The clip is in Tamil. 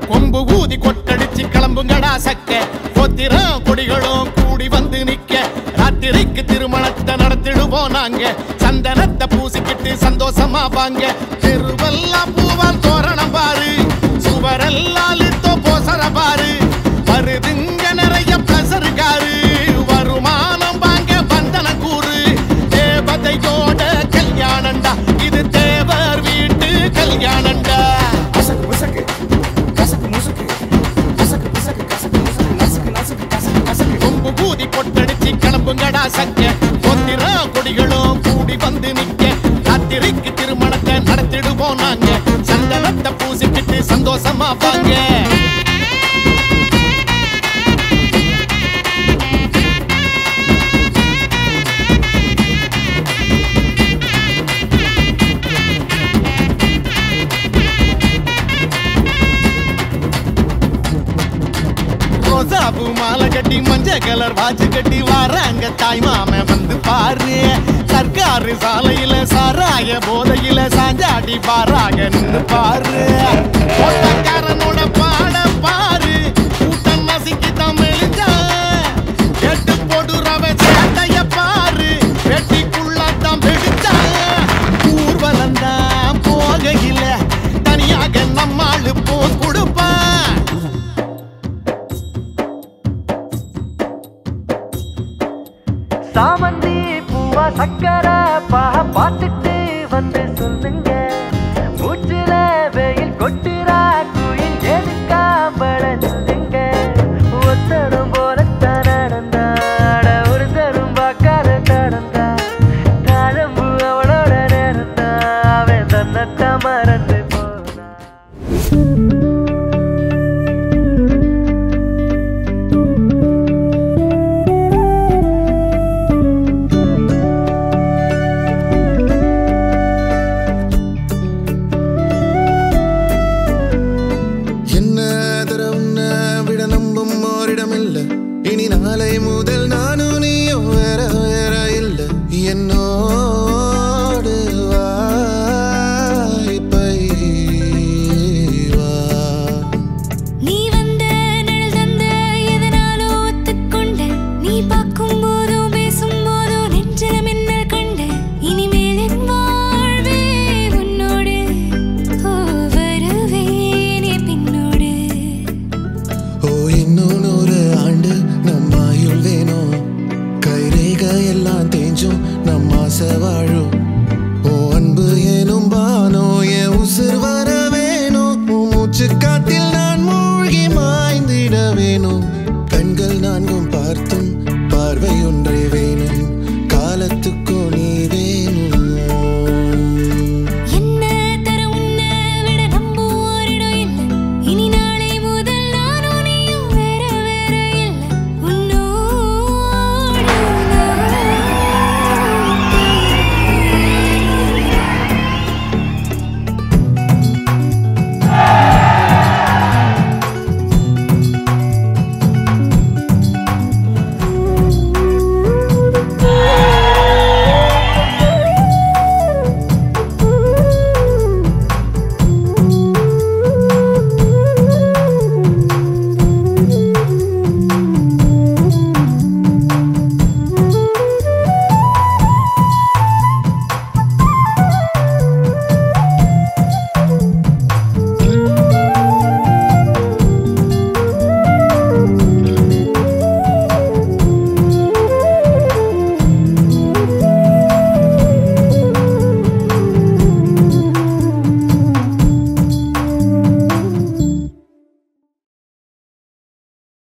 கொம்பு ஊதி கொட்டடிச்சு கிளம்புங்கடா சக்க பொத்திரம் கொடிகளும் கூடி வந்து நிக்க ராத்திரிக்கு திருமணத்தை நடத்திடுவோம் நாங்க சந்தனத்தை பூசிக்கிட்டு சந்தோஷமா வாங்க தெருவெல்லாம் பூவால் தோரணம் பாரு சுவரெல்லாம் லித்தோ போசர பாரு வருதுங்க நிறைய பிளசர் காரு வருமானம் வாங்க வந்தன கூறு தேவதையோட கல்யாணம்டா இது தேவர் வீட்டு கல்யாணம்டா கசக்கு முசக்கு கசக்கு முசுக்கு கசக்கு பிசக்கு கசக்கு முசுக்கு நசுக்கு நசுக்கு கசக்கு கசக்கு கொம்பு ஊதி கொட்டடிச்சு கிளம்புங்கடா சக்க பொத்திர கொடிகளும் கூடி வந்து நிக்க ராத்திரிக்கு திருமணத்தை நடத்திடுவோம் நாங்க சந்தனத்தை பூசிக்கிட்டு சந்தோஷமா வாங்க ரோசாபு மாலை கட்டி மஞ்ச கலர் வாட்சி கட்டி வராங்க தாய் மாமன் வந்து பாரு சர்க்காரு சாலையில சாராய போதையில சாஞ்சாடி பாராக நின்னு பாரு ஓட்டக்காரனோட பாட பாரு கூட்டம் நசுக்கி தமிழ்ச்சா எட்டு போடுறவ சேட்டைய பாரு வெட்டிக்குள்ளதான் வெடிச்சா ஊர்வலம் தான் போகையில தனியாக நம்மாளு போஸ் கொடுப்பான் சாமந்தி பூவா சக்கரை பாக பார்த்துட்டு வந்து சொல்லுங்க மூச்சுல வெயில் கொட்டுறா குயில் எதுக்காம்பள சொல்லுங்க ஒத்தரும் போலத்தான் நடந்தாட ஒரு தரும் பார்க்காத நடந்தா தாழம்பு அவளோட நேரந்தா அவன் தன்னத்தான் மறந்து போனா என்ன தர உன்னை விட நம்பும் ஓரிடமில்ல இனி நாளை முதல் நானும் நீயும் வேற வேற இல்ல என்னோடு வாய்ப்பை வா நீ வந்த நிழல் தந்த எதனாலோ ஒத்துக்கொண்ட நீ பார்க்கும் போதோ பேசும் போதோ நெஞ்சில மின்னல் கண்ட இனிமேல் என் வாழ்வே உன்னோடு ஓ வருவேனே பின்னோடு ஓ இன்னும் நூறு ஆண்டு நம்ம ஆயுள் வேணும் கைரேக எல்லாம் தேஞ்சும் நம்ம ஆசை வாழும் ஓ அன்பு எனும் பானோ என் உசுர் வர வேணும் உன் மூச்சு காட்டில்